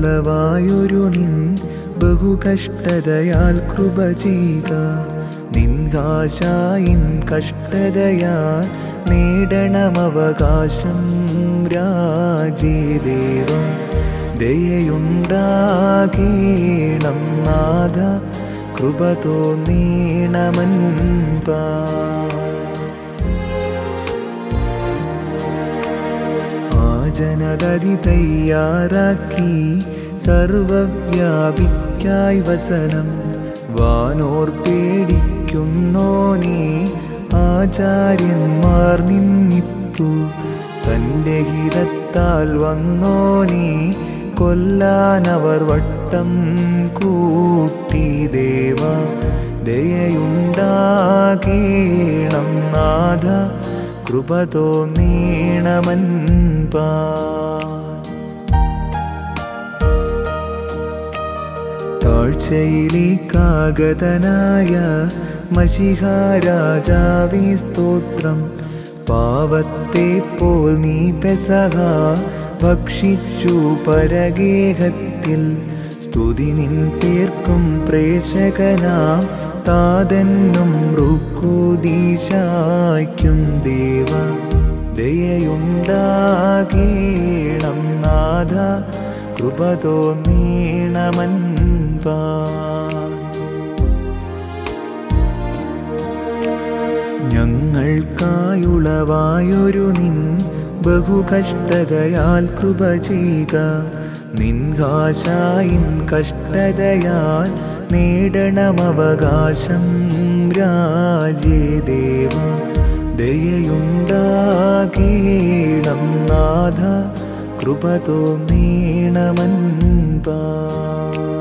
ഞങ്ങൾക്കായുളവായൊരു നിൻ ബഹുകഷ്ടതയാൽ കൃപ ചെയ്ത നിൻകാശായിൻ കഷ്ടതയാൽ നേടണമവകാശം രാജീദേവം ദയയുണ്ടാകീണം നാഥ കൃപ തോന്നീണമൻപാ ആ ജനതതി തയ്യാറാക്കി സർവവ്യാപിക്കായി വസനം വാനോർ പേടിക്കുന്നോനേ ആചാര്യന്മാർ നിന്നിപ്പു തൻ്റെ ഹിതത്താൽ വന്നോനേ കൊല്ലാനവർ വട്ടം കൂട്ടി ദേവ ദയയുണ്ടാകേണം നാഥ കൃപ തോന്നീണമൻപാ താഴ്ചയിലേക്കാഗതനായ മഷിഹാരാജാവി സ്തോത്രം പാവത്തെ പോൽ നീ പെസഹ ഭക്ഷിച്ചു പരഗേഹത്തിൽ സ്തുതി നിൻ പേർക്കും പ്രേക്ഷകനാം താതന്നും റുക്കുദീശായ്ക്കും ദേവ ദയയുണ്ടാകേണം നാഥ കൃപ തോന്നീണമൻപാ ഞങ്ങൾക്കായുളവായൊരു നിൻ ബഹുകഷ്ടതയാൽ കൃപ ചെയ്യുക നിൻകാശായിൻ കഷ്ടതയാൽ നേടണമവകാശം രാജേദേവ ദയയുണ്ടാകേണം നാഥ കൃപ തോന്നീണമൻപാ